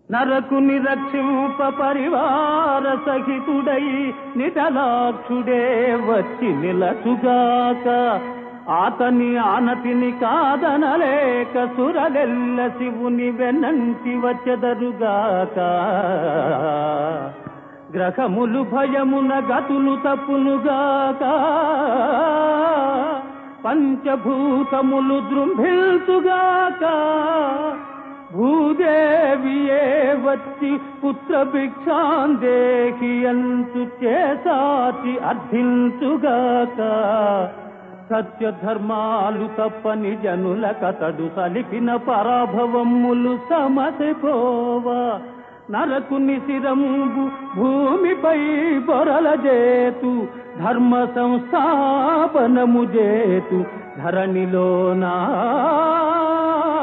నరకుని రక్షింప పరివార సహితుడై నిటలాక్షుడే వచ్చి నిలచుగాక ఆతని ఆనతిని కాదనలేక సురలెల్ల శివుని వెనంటి వచ్చెదరుగాక గ్రహములు భయమున గతులు తప్పునుగాక పంచభూతములు దృంభిల్తుగాక భూదేవియే వచ్చి పుత్ర భిక్షాందేహి అంతు చేసాచి అర్థించుగాక సత్య ధర్మాలు తప్పని జనుల కతడు సలిపిన పరాభవములు సమసిపోవా నరకుని శిరంబు భూమిపై బొరల జేతు ధర్మ సంస్థాపనము జేతు ధరణిలోనా